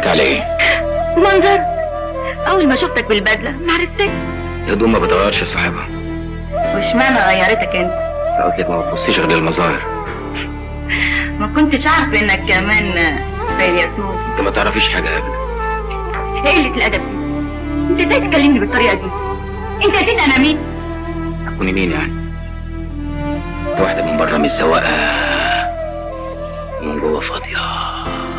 بتضحك على ايه منظر اول ما شفتك بالبدله ما عرفتك الهدوم ما بتغيرش صاحبها واشمعنى غيرتك انت قلت لك ما بتبصيش غير للمظاهر ما كنتش عارف انك كمان زي الياسوس انت ما تعرفيش حاجه ابدا ايه قله الادب دي انت ازاي تكلمني بالطريقه دي انت نسيت انا مين هتكوني مين يعني انت واحده من بره مش سواقه ومن جوه فاضيه